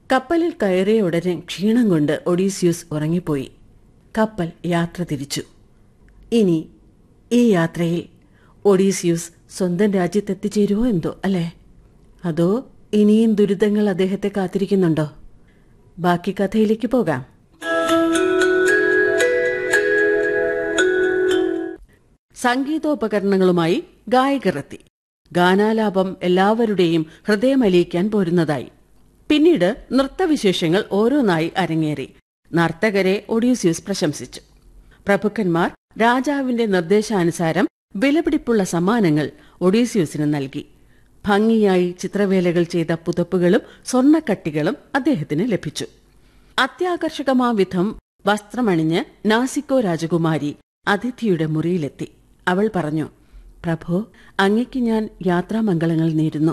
കപ്പലിൽ കയറിയ ഉടനെ ക്ഷീണം കൊണ്ട് ഒഡീസ്യൂസ് ഉറങ്ങിപ്പോയി കപ്പൽ യാത്ര തിരിച്ചു ഇനി ഈ യാത്രയിൽ ഒഡീസ്യൂസ് സ്വന്തം രാജ്യത്തെത്തിച്ചേരുമോ എന്തോ അല്ലേ അതോ ഇനിയും ദുരിതങ്ങൾ അദ്ദേഹത്തെ കാത്തിരിക്കുന്നുണ്ടോ ബാക്കി കഥയിലേക്ക് പോകാം സംഗീതോപകരണങ്ങളുമായി ഗായകർ എത്തി ഗാനാലാപം എല്ലാവരുടെയും ഹൃദയമലിയിക്കാൻ പോരുന്നതായി പിന്നീട് നൃത്തവിശേഷങ്ങൾ ഓരോന്നായി അരങ്ങേറി നർത്തകരെ ഒഡീസ്യൂസ് പ്രശംസിച്ചു പ്രഭുക്കന്മാർ രാജാവിന്റെ നിർദ്ദേശാനുസാരം വിലപിടിപ്പുള്ള സമ്മാനങ്ങൾ ഒഡീസ്യൂസിന് നൽകി ഭംഗിയായി ചിത്രവേലകൾ ചെയ്ത പുതപ്പുകളും സ്വർണ്ണക്കട്ടികളും അദ്ദേഹത്തിന് ലഭിച്ചു അത്യാകർഷകമാവിധം വസ്ത്രമണിഞ്ഞ് നാസിക്കോ രാജകുമാരി അതിഥിയുടെ മുറിയിലെത്തി അവൾ പറഞ്ഞു പ്രഭു അങ്ങയ്ക്ക് ഞാൻ യാത്രാമംഗളങ്ങൾ നേരുന്നു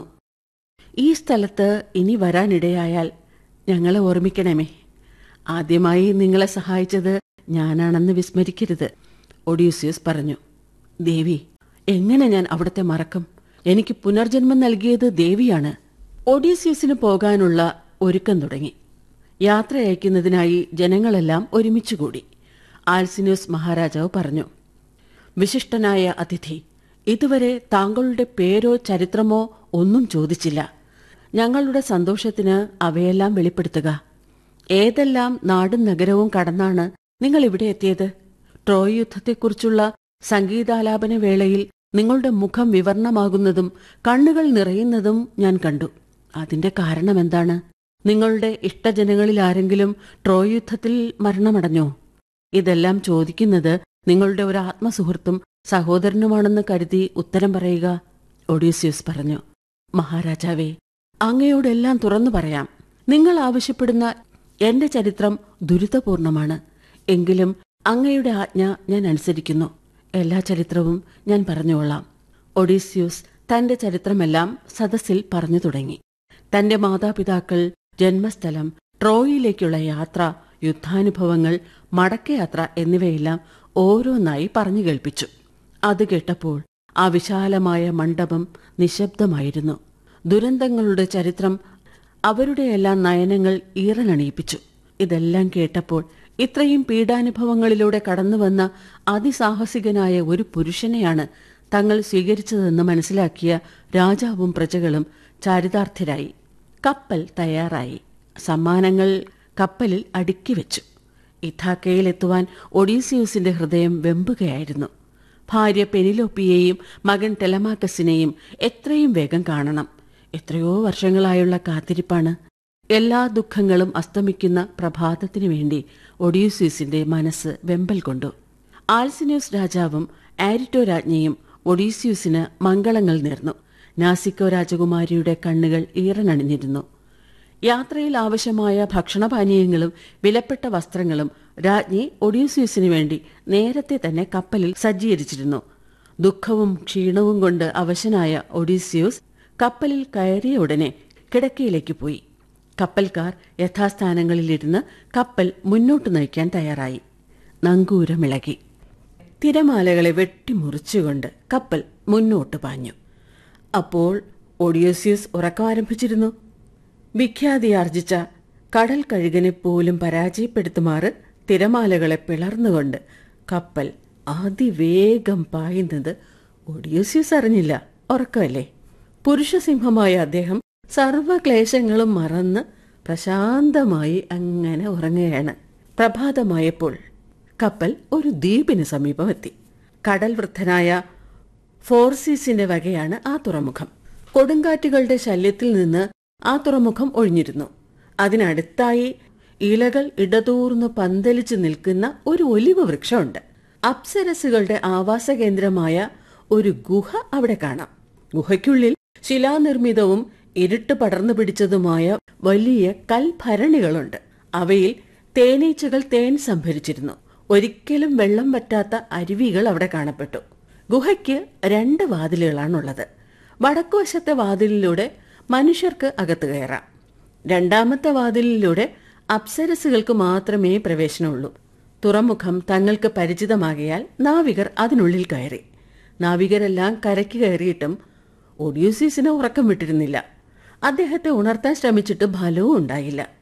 ഈ സ്ഥലത്ത് ഇനി വരാനിടയായാൽ ഞങ്ങളെ ഓർമ്മിക്കണമേ ആദ്യമായി നിങ്ങളെ സഹായിച്ചത് ഞാനാണെന്ന് വിസ്മരിക്കരുത് ഒഡീസ്യൂസ് പറഞ്ഞു ദേവി എങ്ങനെ ഞാൻ അവിടത്തെ മറക്കും എനിക്ക് പുനർജന്മം നൽകിയത് ദേവിയാണ് ഒഡീസ്യൂസിന് പോകാനുള്ള ഒരുക്കം തുടങ്ങി യാത്ര അയക്കുന്നതിനായി ജനങ്ങളെല്ലാം ഒരുമിച്ചുകൂടി ആൽസിനൂസ് മഹാരാജാവ് പറഞ്ഞു വിശിഷ്ടനായ അതിഥി ഇതുവരെ താങ്കളുടെ പേരോ ചരിത്രമോ ഒന്നും ചോദിച്ചില്ല ഞങ്ങളുടെ സന്തോഷത്തിന് അവയെല്ലാം വെളിപ്പെടുത്തുക ഏതെല്ലാം നാടും നഗരവും കടന്നാണ് നിങ്ങൾ ഇവിടെ എത്തിയത് ട്രോയ് യുദ്ധത്തെക്കുറിച്ചുള്ള സംഗീതാലാപന വേളയിൽ നിങ്ങളുടെ മുഖം വിവർണമാകുന്നതും കണ്ണുകൾ നിറയുന്നതും ഞാൻ കണ്ടു അതിന്റെ കാരണം എന്താണ് നിങ്ങളുടെ ഇഷ്ടജനങ്ങളിൽ ആരെങ്കിലും ട്രോയ് യുദ്ധത്തിൽ മരണമടഞ്ഞോ ഇതെല്ലാം ചോദിക്കുന്നത് നിങ്ങളുടെ ഒരു ആത്മസുഹൃത്തും സഹോദരനുമാണെന്ന് കരുതി ഉത്തരം പറയുക ഒഡീസ്യൂസ് പറഞ്ഞു മഹാരാജാവേ അങ്ങയോടെല്ലാം തുറന്നു പറയാം നിങ്ങൾ ആവശ്യപ്പെടുന്ന എന്റെ ചരിത്രം ദുരിതപൂർണമാണ് എങ്കിലും അങ്ങയുടെ ആജ്ഞ ഞാൻ അനുസരിക്കുന്നു എല്ലാ ചരിത്രവും ഞാൻ പറഞ്ഞുകൊള്ളാം ഒഡീസ്യൂസ് തന്റെ ചരിത്രമെല്ലാം സദസ്സിൽ പറഞ്ഞു തുടങ്ങി തന്റെ മാതാപിതാക്കൾ ജന്മസ്ഥലം ട്രോയിലേക്കുള്ള യാത്ര യുദ്ധാനുഭവങ്ങൾ മടക്കയാത്ര എന്നിവയെല്ലാം ഓരോന്നായി പറഞ്ഞു കേൾപ്പിച്ചു അത് കേട്ടപ്പോൾ ആ വിശാലമായ മണ്ഡപം നിശബ്ദമായിരുന്നു ദുരന്തങ്ങളുടെ ചരിത്രം അവരുടെയെല്ലാം നയനങ്ങൾ ഈറനണിയിപ്പിച്ചു ഇതെല്ലാം കേട്ടപ്പോൾ ഇത്രയും പീഡാനുഭവങ്ങളിലൂടെ കടന്നുവന്ന അതിസാഹസികനായ ഒരു പുരുഷനെയാണ് തങ്ങൾ സ്വീകരിച്ചതെന്ന് മനസ്സിലാക്കിയ രാജാവും പ്രജകളും ചാരിതാർത്ഥരായി കപ്പൽ തയ്യാറായി സമ്മാനങ്ങൾ കപ്പലിൽ അടുക്കി വെച്ചു ഇഥാക്കയിലെത്തുവാൻ ഒഡീസിയൂസിന്റെ ഹൃദയം വെമ്പുകയായിരുന്നു ഭാര്യ പെനിലോപ്പിയെയും മകൻ ടെലമാക്കസിനെയും എത്രയും വേഗം കാണണം എത്രയോ വർഷങ്ങളായുള്ള കാത്തിരിപ്പാണ് എല്ലാ ദുഃഖങ്ങളും അസ്തമിക്കുന്ന പ്രഭാതത്തിനു വേണ്ടി ഒഡീസ്യൂസിന്റെ മനസ്സ് വെമ്പൽ കൊണ്ടു ആൽസിന്യൂസ് രാജാവും ആരിറ്റോ രാജ്ഞിയും ഒഡീസ്യൂസിന് മംഗളങ്ങൾ നേർന്നു നാസിക്കോ രാജകുമാരിയുടെ കണ്ണുകൾ ഈറനണിഞ്ഞിരുന്നു യാത്രയിൽ ആവശ്യമായ ഭക്ഷണപാനീയങ്ങളും വിലപ്പെട്ട വസ്ത്രങ്ങളും രാജ്ഞി ഒഡീസ്യൂസിനു വേണ്ടി നേരത്തെ തന്നെ കപ്പലിൽ സജ്ജീകരിച്ചിരുന്നു ദുഃഖവും ക്ഷീണവും കൊണ്ട് അവശനായ ഒഡീസ്യൂസ് കപ്പലിൽ കയറിയ ഉടനെ കിടക്കയിലേക്ക് പോയി കപ്പൽക്കാർ യഥാസ്ഥാനങ്ങളിലിരുന്ന് കപ്പൽ മുന്നോട്ട് നയിക്കാൻ തയ്യാറായി നങ്കൂരമിളകി തിരമാലകളെ വെട്ടിമുറിച്ചുകൊണ്ട് കപ്പൽ മുന്നോട്ട് പാഞ്ഞു അപ്പോൾ ഒഡിയോസ്യൂസ് ഉറക്കം ആരംഭിച്ചിരുന്നു വിഖ്യാതിയാർജിച്ച കടൽ കഴുകനെ പോലും പരാജയപ്പെടുത്തുമാറ് തിരമാലകളെ പിളർന്നുകൊണ്ട് കപ്പൽ അതിവേഗം പായുന്നത് ഒഡിയോസ്യൂസ് അറിഞ്ഞില്ല ഉറക്കമല്ലേ പുരുഷസിംഹമായ അദ്ദേഹം സർവക്ലേശങ്ങളും മറന്ന് പ്രശാന്തമായി അങ്ങനെ ഉറങ്ങുകയാണ് പ്രഭാതമായപ്പോൾ കപ്പൽ ഒരു ദ്വീപിന് സമീപമെത്തി കടൽ വൃദ്ധനായ ഫോർസീസിന്റെ വകയാണ് ആ തുറമുഖം കൊടുങ്കാറ്റുകളുടെ ശല്യത്തിൽ നിന്ന് ആ തുറമുഖം ഒഴിഞ്ഞിരുന്നു അതിനടുത്തായി ഇലകൾ ഇടതൂർന്ന് പന്തലിച്ചു നിൽക്കുന്ന ഒരു ഒലിവ് വൃക്ഷമുണ്ട് അപ്സരസുകളുടെ ആവാസ കേന്ദ്രമായ ഒരു ഗുഹ അവിടെ കാണാം ഗുഹയ്ക്കുള്ളിൽ ശിലാനിർമ്മിതവും ഇരുട്ട് പടർന്നു പിടിച്ചതുമായ വലിയ കൽഭരണികളുണ്ട് അവയിൽ തേനീച്ചകൾ തേൻ സംഭരിച്ചിരുന്നു ഒരിക്കലും വെള്ളം വറ്റാത്ത അരുവികൾ അവിടെ കാണപ്പെട്ടു ഗുഹയ്ക്ക് രണ്ട് വാതിലുകളാണുള്ളത് വടക്കുവശത്തെ വാതിലിലൂടെ മനുഷ്യർക്ക് അകത്ത് കയറാം രണ്ടാമത്തെ വാതിലിലൂടെ അപ്സരസുകൾക്ക് മാത്രമേ പ്രവേശനമുള്ളൂ തുറമുഖം തങ്ങൾക്ക് പരിചിതമാകിയാൽ നാവികർ അതിനുള്ളിൽ കയറി നാവികരെല്ലാം കരയ്ക്ക് കയറിയിട്ടും ഒഡ്യൂസീസിന് ഉറക്കം വിട്ടിരുന്നില്ല അദ്ദേഹത്തെ ഉണർത്താൻ ശ്രമിച്ചിട്ട് ഫലവും ഉണ്ടായില്ല